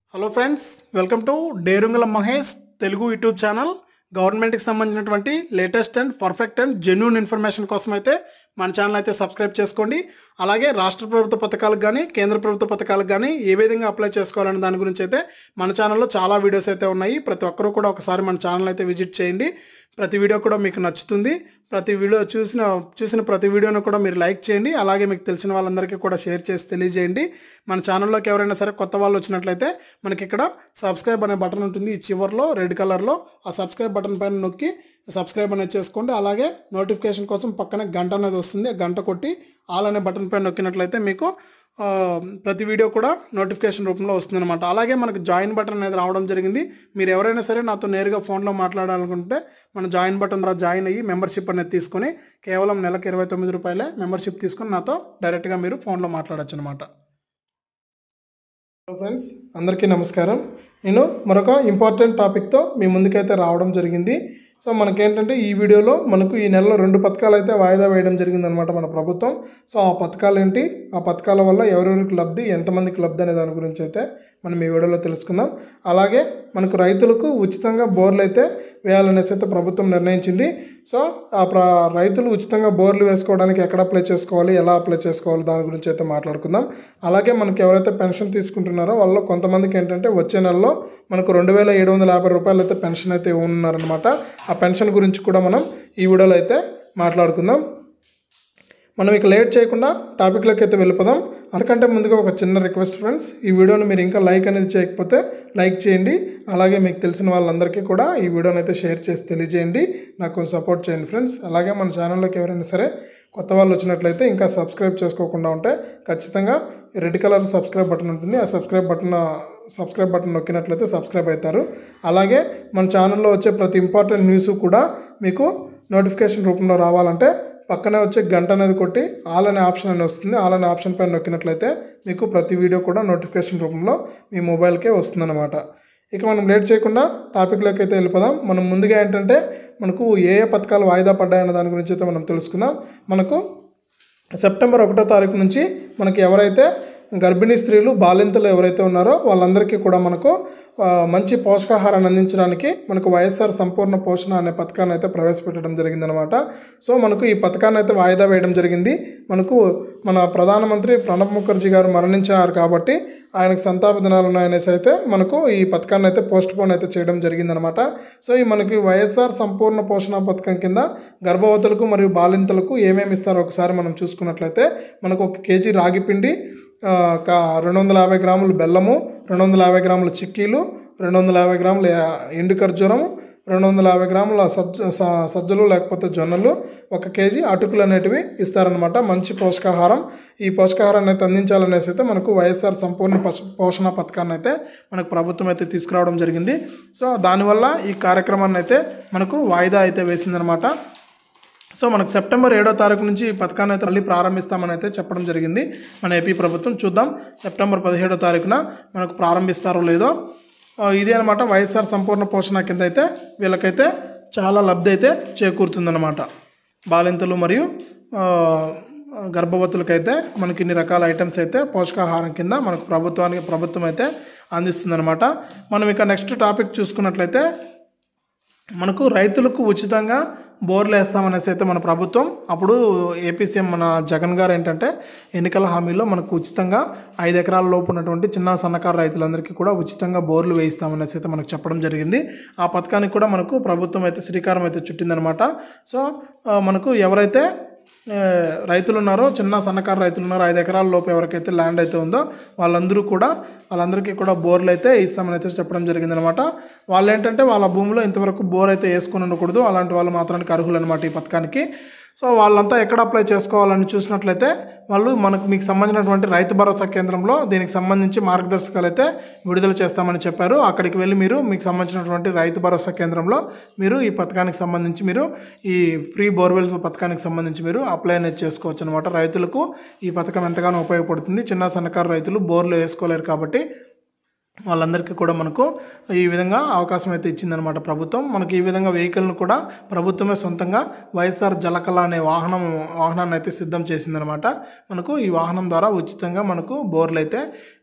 hello friends welcome to డేరుంగల Mahesh Telugu YouTube channel గవర్నమెంట్కి సంబంధించినటువంటి latest and perfect and genuine information కోసం అయితే మన ఛానల్ అయితే సబ్స్క్రైబ్ చేసుకోండి అలాగే రాష్ట్ర ప్రభుత్వ పథకాలకు కానీ కేంద్ర ప్రభుత్వ పథకాలకు కానీ ఏ విధంగా అప్లై చేసుకోవాలనే దాని గురించి అయితే మన ఛానల్లో చాలా వీడియోస్ అయితే ఉన్నాయి ప్రతి ఒక్కరూ కూడా ఒకసారి మన ఛానల్ అయితే విజిట్ చేయండి ప్రతి వీడియో కూడా మీకు నచ్చుతుంది ప్రతి వీడియో చూసిన చూసిన ప్రతి వీడియోను కూడా మీరు లైక్ చేయండి అలాగే మీకు తెలిసిన వాళ్ళందరికీ కూడా షేర్ చేసి తెలియజేయండి మన ఛానల్లోకి ఎవరైనా సరే కొత్త వాళ్ళు వచ్చినట్లయితే మనకి ఇక్కడ సబ్స్క్రైబ్ అనే బటన్ ఉంటుంది ఈ చివర్లో రెడ్ కలర్లో ఆ సబ్స్క్రైబ్ బటన్ పైన నొక్కి సబ్స్క్రైబ్ అనేది చేసుకోండి అలాగే నోటిఫికేషన్ కోసం పక్కన గంట అనేది వస్తుంది ఆ గంట కొట్టి ఆల్ అనే బటన్ పైన నొక్కినట్లయితే మీకు ఆ, ప్రతి వీడియో కూడా నోటిఫికేషన్ రూపంలో వస్తుందన్నమాట అలాగే మనకు జాయిన్ బటన్ అనేది రావడం జరిగింది మీరు ఎవరైనా సరే నాతో నేరుగా ఫోన్లో మాట్లాడాలనుకుంటే మన జాయిన్ బటన్ ద్వారా జాయిన్ అయ్యి మెంబర్షిప్ అనేది తీసుకొని కేవలం నెలకు ఇరవై తొమ్మిది రూపాయలే మెంబర్షిప్ తీసుకొని నాతో డైరెక్ట్గా మీరు ఫోన్లో మాట్లాడచ్చు అనమాట హలో ఫ్రెండ్స్ అందరికీ నమస్కారం నేను మరొక ఇంపార్టెంట్ టాపిక్తో మీ ముందుకైతే రావడం జరిగింది సో మనకేంటంటే ఈ వీడియోలో మనకు ఈ నెలలో రెండు పథకాలు అయితే వాయిదా వేయడం జరిగిందనమాట మన ప్రభుత్వం సో ఆ పథకాలు ఏంటి ఆ పథకాల వల్ల ఎవరెవరికి లబ్ధి ఎంతమందికి లబ్ధి అనే దాని గురించి అయితే మనం ఈ వీడియోలో తెలుసుకుందాం అలాగే మనకు రైతులకు ఉచితంగా బోర్లు అయితే వేయాలనేసి అయితే ప్రభుత్వం నిర్ణయించింది సో ఆ ప్ర రైతులు ఉచితంగా బోర్లు వేసుకోవడానికి ఎక్కడ అప్లై చేసుకోవాలి ఎలా అప్లై చేసుకోవాలి దాని గురించి అయితే మాట్లాడుకుందాం అలాగే మనకి ఎవరైతే పెన్షన్ తీసుకుంటున్నారో వాళ్ళు కొంతమందికి ఏంటంటే వచ్చే నెలలో మనకు రెండు వేల ఏడు వందల యాభై రూపాయలు అయితే పెన్షన్ అయితే ఉన్నారనమాట ఆ పెన్షన్ గురించి కూడా మనం ఈ వీడియోలో అయితే మాట్లాడుకుందాం మనం ఇక లేట్ చేయకుండా టాపిక్లోకి అయితే వెళ్ళిపోదాం అందుకంటే ముందుగా ఒక చిన్న రిక్వెస్ట్ ఫ్రెండ్స్ ఈ వీడియోని మీరు ఇంకా లైక్ అనేది చేయకపోతే లైక్ చేయండి అలాగే మీకు తెలిసిన వాళ్ళందరికీ కూడా ఈ వీడియోని అయితే షేర్ చేసి తెలియజేయండి నాకు కొంచెం సపోర్ట్ చేయండి ఫ్రెండ్స్ అలాగే మన ఛానల్లోకి ఎవరైనా సరే కొత్త వాళ్ళు వచ్చినట్లయితే ఇంకా సబ్స్క్రైబ్ చేసుకోకుండా ఉంటే ఖచ్చితంగా రెడ్ కలర్ సబ్స్క్రైబ్ బటన్ ఉంటుంది ఆ సబ్స్క్రైబ్ బటన్ సబ్స్క్రైబ్ బటన్ నొక్కినట్లయితే సబ్స్క్రైబ్ అవుతారు అలాగే మన ఛానల్లో వచ్చే ప్రతి ఇంపార్టెంట్ న్యూస్ కూడా మీకు నోటిఫికేషన్ రూపంలో రావాలంటే పక్కనే వచ్చే గంట అనేది కొట్టి ఆల్ అనే ఆప్షన్ అని వస్తుంది ఆల్ అనే ఆప్షన్ పైన నొక్కినట్లయితే మీకు ప్రతి వీడియో కూడా నోటిఫికేషన్ రూపంలో మీ మొబైల్కే వస్తుందన్నమాట ఇక మనం లేట్ చేయకుండా టాపిక్లోకి అయితే వెళ్ళిపోదాం మనం ముందుగా ఏంటంటే మనకు ఏ ఏ పథకాలు వాయిదా పడ్డాయన్న దాని గురించి అయితే మనం తెలుసుకుందాం మనకు సెప్టెంబర్ ఒకటో తారీఖు నుంచి మనకి ఎవరైతే గర్భిణీ స్త్రీలు బాలింతలు ఎవరైతే ఉన్నారో వాళ్ళందరికీ కూడా మనకు ఆ, మంచి పోషకాహారాన్ని అందించడానికి మనకు వైఎస్ఆర్ సంపూర్ణ పోషణ అనే పథకాన్ని అయితే ప్రవేశపెట్టడం జరిగిందనమాట సో మనకు ఈ పథకాన్ని అయితే వాయిదా వేయడం జరిగింది మనకు మన ప్రధానమంత్రి ప్రణబ్ ముఖర్జీ గారు మరణించారు కాబట్టి ఆయనకు సంతాప దినాలు ఉన్నాయనేసి అయితే మనకు ఈ పథకాన్ని అయితే పోస్ట్ పోన్ అయితే చేయడం జరిగిందనమాట సో ఈ మనకి వైఎస్ఆర్ సంపూర్ణ పోషణ పథకం కింద గర్భవతులకు మరియు బాలింతలకు ఏమేమి ఇస్తారో ఒకసారి మనం చూసుకున్నట్లయితే మనకు ఒక కేజీ రాగి పిండి ఆ, ఒక రెండు వందల యాభై గ్రాములు బెల్లము రెండు వందల యాభై గ్రాముల చిక్కీలు రెండు వందల యాభై గ్రాముల ఎండు ఖర్జూరం రెండు వందల యాభై గ్రాముల సజ్జ స- సజ్జలు లేకపోతే జొన్నలు ఒక కేజీ అటుకులు అనేటివి ఇస్తారనమాట మంచి పోషకాహారం ఈ పోషకాహారాన్ని అయితే అందించాలనేసి అయితే మనకు వైఎస్ఆర్ సంపూర్ణ పోష- పోషణ పథకాన్ని అయితే మనకు ప్రభుత్వం అయితే తీసుకురావడం జరిగింది సో దానివల్ల ఈ కార్యక్రమాన్ని అయితే మనకు వాయిదా అయితే వేసిందనమాట సో మనకు సెప్టెంబర్ ఏడో తారీఖు నుంచి ఈ పథకాన్ని అయితే మళ్ళీ ప్రారంభిస్తామని అయితే చెప్పడం జరిగింది మన ఏపీ ప్రభుత్వం చూద్దాం సెప్టెంబర్ పదిహేడో తారీఖున మనకు ప్రారంభిస్తారో లేదో ఆ, ఇదే అనమాట వైఎస్ఆర్ సంపూర్ణ పోషణ కింద అయితే వీళ్ళకైతే చాలా లబ్ధి అయితే చేకూరుతుందన్నమాట బాలింతలు మరియు ఆ, గర్భవతులకైతే మనకి ఇన్ని రకాల ఐటమ్స్ అయితే పోషకాహారం కింద మనకు ప్రభుత్వానికి ప్రభుత్వం అయితే అందిస్తుందన్నమాట మనం ఇక నెక్స్ట్ టాపిక్ చూసుకున్నట్లయితే మనకు రైతులకు ఉచితంగా బోర్లు వేస్తామనేసి అయితే మన ప్రభుత్వం అప్పుడు ఏపీ సీఎం మన జగన్ గారు ఏంటంటే ఎన్నికల హామీలో మనకు ఉచితంగా ఐదు ఎకరాల లోపు ఉన్నటువంటి చిన్న సన్నకారు రైతులందరికీ కూడా ఉచితంగా బోర్లు వేయిస్తామనేసి అయితే మనకు చెప్పడం జరిగింది ఆ పథకానికి కూడా మనకు ప్రభుత్వం అయితే శ్రీకారం అయితే చుట్టిందనమాట సో ఆ, మనకు ఎవరైతే ఏ, రైతులు ఉన్నారో చిన్న సన్నకారు రైతులు ఉన్నారో ఐదు ఎకరాల లోపు ఎవరికైతే ల్యాండ్ అయితే ఉందో వాళ్ళందరూ కూడా వాళ్ళందరికీ కూడా బోర్లు అయితే ఇస్తామని అయితే చెప్పడం జరిగిందనమాట వాళ్ళు ఏంటంటే వాళ్ళ భూమిలో ఇంతవరకు బోర్ అయితే వేసుకుని ఉండకూడదు అలాంటి వాళ్ళు మాత్రానికి అర్హులు అనమాట ఈ పథకానికి సో వాళ్ళంతా ఎక్కడ అప్లై చేసుకోవాలని చూసినట్లయితే వాళ్ళు మనకు మీకు సంబంధించినటువంటి రైతు భరోసా కేంద్రంలో దీనికి సంబంధించి మార్గదర్శకాలు అయితే విడుదల చేస్తామని చెప్పారు అక్కడికి వెళ్ళి మీరు మీకు సంబంధించినటువంటి రైతు భరోసా కేంద్రంలో మీరు ఈ పథకానికి సంబంధించి మీరు ఈ ఫ్రీ బోర్వెల్స్ పథకానికి సంబంధించి మీరు అప్లై అనేది చేసుకోవచ్చు అనమాట రైతులకు ఈ పథకం ఎంతగానో ఉపయోగపడుతుంది చిన్న సన్నకారు రైతులు బోర్లు వేసుకోలేరు కాబట్టి వాళ్ళందరికీ కూడా మనకు ఈ విధంగా అవకాశం అయితే ఇచ్చిందనమాట ప్రభుత్వం మనకి ఈ విధంగా వెహికల్ను కూడా ప్రభుత్వమే సొంతంగా వైఎస్ఆర్ జలకళ అనే వాహనం వాహనాన్ని అయితే సిద్ధం చేసిందనమాట మనకు ఈ వాహనం ద్వారా ఉచితంగా మనకు బోర్లు అయితే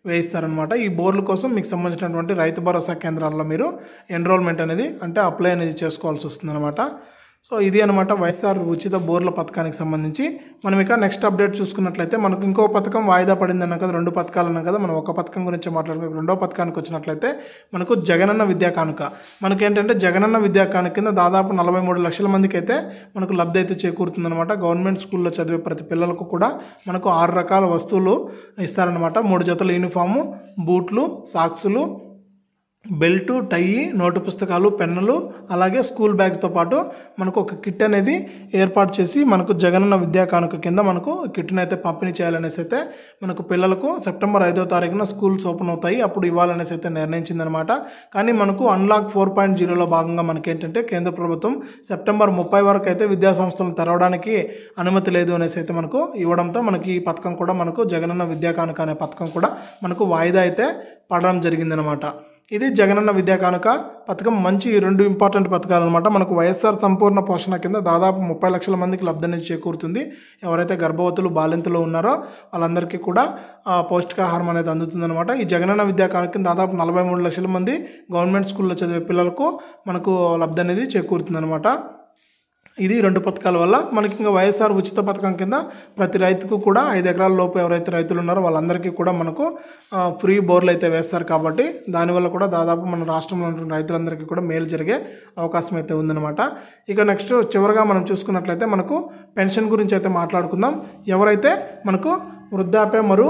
వేయిస్తారనమాట ఈ బోర్ల కోసం మీకు సంబంధించినటువంటి రైతు భరోసా కేంద్రాల్లో మీరు ఎన్రోల్మెంట్ అనేది అంటే అప్లై అనేది చేసుకోవాల్సి వస్తుందన్నమాట సో ఇది అనమాట వైఎస్ఆర్ ఉచిత బోర్ల పథకానికి సంబంధించి మనం ఇక నెక్స్ట్ అప్డేట్ చూసుకున్నట్లయితే మనకు ఇంకో పథకం వాయిదా పడింది అన్నాం కదా రెండు పథకాలు అన్నాం కదా మనం ఒక పథకం గురించి మాట్లాడుకుని రెండో పథకానికి వచ్చినట్లయితే మనకు జగనన్న విద్యా కానుక మనకేంటంటే జగనన్న విద్యా కానుక కింద దాదాపు నలభై మూడు లక్షల మందికి అయితే మనకు లబ్ధి అయితే చేకూరుతుందన్నమాట గవర్నమెంట్ స్కూల్లో చదివే ప్రతి పిల్లలకు కూడా మనకు ఆరు రకాల వస్తువులు ఇస్తారనమాట మూడు జతల యూనిఫాము బూట్లు సాక్సులు బెల్ట్ టై నోటు పుస్తకాలు పెన్నులు అలాగే స్కూల్ బ్యాగ్స్తో పాటు మనకు ఒక కిట్ అనేది ఏర్పాటు చేసి మనకు జగనన్న విద్యా కానుక కింద మనకు కిట్ని అయితే పంపిణీ చేయాలనేసి అయితే మనకు పిల్లలకు సెప్టెంబర్ ఐదో తారీఖున స్కూల్స్ ఓపెన్ అవుతాయి అప్పుడు ఇవ్వాలనేసి అయితే నిర్ణయించిందనమాట కానీ మనకు అన్లాక్ ఫోర్ పాయింట్ జీరోలో భాగంగా మనకి ఏంటంటే కేంద్ర ప్రభుత్వం సెప్టెంబర్ ముప్పై వరకు అయితే విద్యా సంస్థలను తెరవడానికి అనుమతి లేదు అనేసి అయితే మనకు ఇవ్వడంతో మనకి ఈ పథకం కూడా మనకు జగనన్న విద్యా కానుక అనే పథకం కూడా మనకు వాయిదా అయితే పడడం జరిగిందనమాట ఇది జగనన్న విద్యా కానుక పథకం మంచి రెండు ఇంపార్టెంట్ పథకాలు అనమాట మనకు వైఎస్ఆర్ సంపూర్ణ పోషణ కింద దాదాపు ముప్పై లక్షల మందికి లబ్ధి అనేది చేకూరుతుంది ఎవరైతే గర్భవతులు బాలింతలు ఉన్నారో వాళ్ళందరికీ కూడా ఆ, పౌష్టికాహారం అనేది అందుతుందన్నమాట ఈ జగనన్న విద్యా కానుక కింద దాదాపు నలభై మూడు లక్షల మంది గవర్నమెంట్ స్కూల్లో చదివే పిల్లలకు మనకు లబ్ధి అనేది చేకూరుతుందన్నమాట ఇది రెండు పథకాల వల్ల మనకి ఇంకా వైఎస్ఆర్ ఉచిత పథకం కింద ప్రతి రైతుకు కూడా ఐదు ఎకరాల లోపు ఎవరైతే రైతులు ఉన్నారో వాళ్ళందరికీ కూడా మనకు ఆ, ఫ్రీ బోర్లు అయితే వేస్తారు కాబట్టి దానివల్ల కూడా దాదాపు మన రాష్ట్రంలో ఉన్న రైతులందరికీ కూడా మేలు జరిగే అవకాశం అయితే ఉందన్నమాట ఇక నెక్స్ట్ చివరిగా మనం చూసుకున్నట్లయితే మనకు పెన్షన్ గురించి అయితే మాట్లాడుకుందాం ఎవరైతే మనకు వృద్ధాప్య మరియు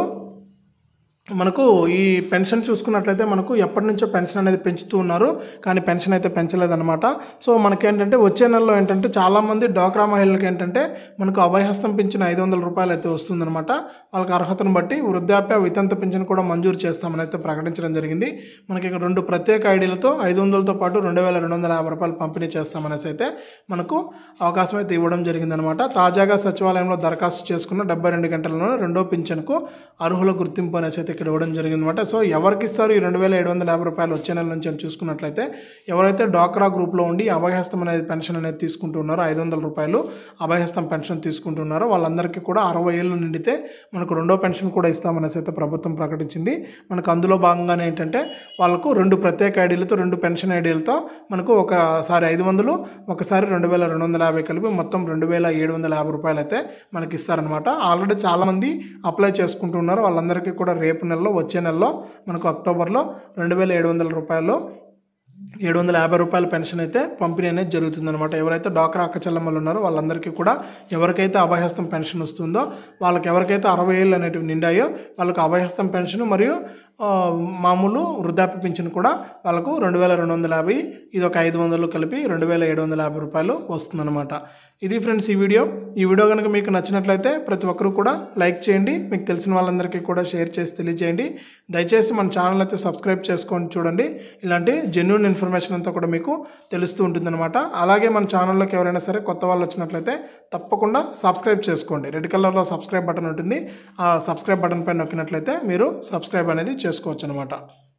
మనకు ఈ పెన్షన్ చూసుకున్నట్లయితే మనకు ఎప్పటి నుంచో పెన్షన్ అనేది పెంచుతూ ఉన్నారు కానీ పెన్షన్ అయితే పెంచలేదన్నమాట సో మనకేంటంటే వచ్చే నెలలో ఏంటంటే చాలామంది డ్వాక్రా మహిళలకు ఏంటంటే మనకు అభయహస్తం పింఛన్ ఐదు వందల రూపాయలు అయితే వస్తుందన్నమాట వాళ్ళకి అర్హతను బట్టి వృద్ధాప్య వితంత పింఛన్ కూడా మంజూరు చేస్తామని అయితే ప్రకటించడం జరిగింది మనకి ఇక్కడ రెండు ప్రత్యేక ఐడీలతో ఐదు వందలతో పాటు రెండు వేల రెండు వందల యాభై రూపాయలు పంపిణీ చేస్తామనేసి అయితే మనకు అవకాశం అయితే ఇవ్వడం జరిగిందనమాట తాజాగా సచివాలయంలో దరఖాస్తు చేసుకున్న డెబ్బై రెండు గంటల్లోనే రెండో పింఛన్కు అర్హుల గుర్తింపు అనేసి అయితే ఇక్కడ ఇవ్వడం జరిగిందనమాట సో ఎవరికి ఇస్తారు ఈ రెండు వేల ఏడు వందల యాభై రూపాయలు వచ్చే నెల నుంచి అని చూసుకున్నట్లయితే ఎవరైతే డాక్రా గ్రూప్లో ఉండి అభయహస్తం అనేది పెన్షన్ అనేది తీసుకుంటూ ఉన్నారో ఐదు వందల రూపాయలు అభయహస్తం పెన్షన్ తీసుకుంటున్నారో వాళ్ళందరికీ కూడా అరవై ఏళ్ళు నిండితే మనకు రెండో పెన్షన్ కూడా ఇస్తామనేసి అయితే ప్రభుత్వం ప్రకటించింది మనకు అందులో భాగంగానే ఏంటంటే వాళ్ళకు రెండు ప్రత్యేక ఐడీలతో రెండు పెన్షన్ ఐడీలతో మనకు ఒకసారి ఐదు వందలు ఒకసారి రెండు వేల రెండు వందల యాభై కలిపి మొత్తం రెండు వేల ఏడు వందల యాభై రూపాయలు అయితే మనకి ఇస్తారనమాట ఆల్రెడీ చాలామంది అప్లై చేసుకుంటున్నారు వాళ్ళందరికీ కూడా రేపు నెలలో వచ్చే నెలలో మనకు అక్టోబర్లో రెండు వేల ఏడు వందల రూపాయలు ఏడు వందల యాభై రూపాయల పెన్షన్ అయితే పంపిణీ అనేది జరుగుతుందన్నమాట ఎవరైతే డాక్రా అక్క చెల్లెమ్మలు ఉన్నారో వాళ్ళందరికీ కూడా ఎవరికైతే అభయహస్తం పెన్షన్ వస్తుందో వాళ్ళకి ఎవరికైతే అరవై ఏళ్ళు అనేటివి నిండాయో వాళ్ళకి అభయహస్తం పెన్షన్ మరియు ఆ, మామూలు వృద్ధాప్య పింఛన్ కూడా వాళ్ళకు రెండు వేల రెండు వందల యాభై ఇది ఒక ఐదు వందలు కలిపి రెండు వేల ఏడు వందల యాభై రూపాయలు వస్తుందన్నమాట ఇది ఫ్రెండ్స్ ఈ వీడియో ఈ వీడియో కనుక మీకు నచ్చినట్లయితే ప్రతి ఒక్కరూ కూడా లైక్ చేయండి మీకు తెలిసిన వాళ్ళందరికీ కూడా షేర్ చేసి తెలియజేయండి దయచేసి మన ఛానల్ అయితే సబ్స్క్రైబ్ చేసుకొని చూడండి ఇలాంటి జెన్యున్ ఇన్ఫర్మేషన్ అంతా కూడా మీకు తెలుస్తూ ఉంటుందన్నమాట అలాగే మన ఛానల్లోకి ఎవరైనా సరే కొత్త వాళ్ళు వచ్చినట్లయితే తప్పకుండా సబ్స్క్రైబ్ చేసుకోండి రెడ్ కలర్లో సబ్స్క్రైబ్ బటన్ ఉంటుంది ఆ సబ్స్క్రైబ్ బటన్ పైన నొక్కినట్లయితే మీరు సబ్స్క్రైబ్ అనేది చేసుకోవచ్చు అనమాట